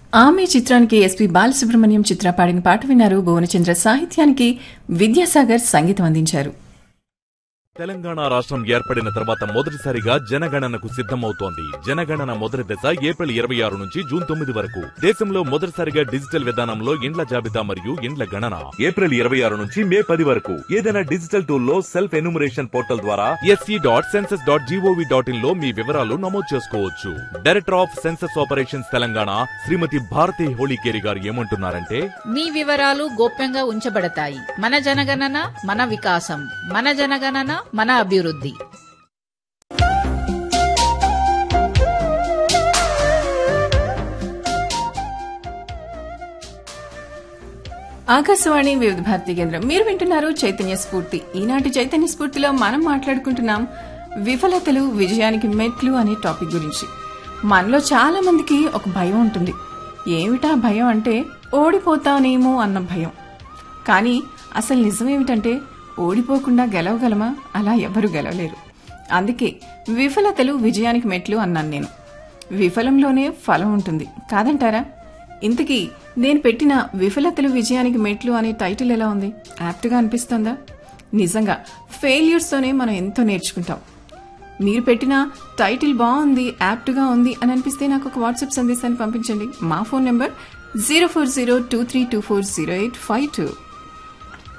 ఆమె చిత్రానికి ఎస్పి బాలసుబ్రహ్మణ్యం చిత్ర పాడిన పాట విన్నారు భువనచంద్ర సాహిత్యానికి విద్యాసాగర్ సంగీతం అందించారు తెలంగాణ రాష్ట్రం ఏర్పడిన తర్వాత మొదటిసారిగా జనగణనకు సిద్ధమవుతోంది జనగణన మొదటి దశ ఏప్రిల్ ఇరవై ఆరు నుంచి జూన్ తొమ్మిది వరకు దేశంలో మొదటిసారిగా డిజిటల్ విధానంలో ఇండ్ల జాబితా మరియు ఇండ్ల గణన ఏప్రిల్ ఇరవై ఆరు నుంచి మే పది వరకు ఏదైనా డిజిటల్ టూల్ లో సెల్ఫ్ ఎన్యూమరేషన్ పోర్టల్ ద్వారా S E dot census dot GOV dot in లో మీ వివరాలు నమోదు చేసుకోవచ్చు director of census operations Telangana శ్రీమతి భారతి హోళీకేరి గారు ఏమంటున్నారంటే మీ వివరాలు గోప్యంగా ఉంచబడతాయి మన జనగణన మన వికాసం మన జనగణన మన అభివృద్ధి ఆకాశవాణి వివిధ భారతి కేంద్రం మీరు వింటున్నారు చైతన్య స్ఫూర్తి ఈనాటి చైతన్య స్ఫూర్తిలో మనం మాట్లాడుకుంటున్నాం విఫలతలు విజయానికి మెట్లు అనే టాపిక్ గురించి మనలో చాలా మందికి ఒక భయం ఉంటుంది ఏమిటా భయం అంటే ఓడిపోతానేమో అన్న భయం కానీ అసలు నిజమేమిటంటే ఓడిపోకుండా గెలవగలమా అలా ఎవరు గెలవలేరు అందుకే విఫలతలు విజయానికి మెట్లు అన్నాను నేను విఫలంలోనే ఫలం ఉంటుంది కాదంటారా ఇంతకీ నేను పెట్టిన విఫలతలు విజయానికి మెట్లు అనే టైటిల్ ఎలా ఉంది యాప్ట్గా అనిపిస్తుందా నిజంగా ఫెయిల్యూర్స్తోనే మనం ఎంతో నేర్చుకుంటాం మీరు పెట్టిన టైటిల్ బాగుంది యాప్ట్గా ఉంది అని అనిపిస్తే నాకు ఒక వాట్సాప్ సందేశాన్ని పంపించండి మా phone number zero four zero two three two four zero eight five two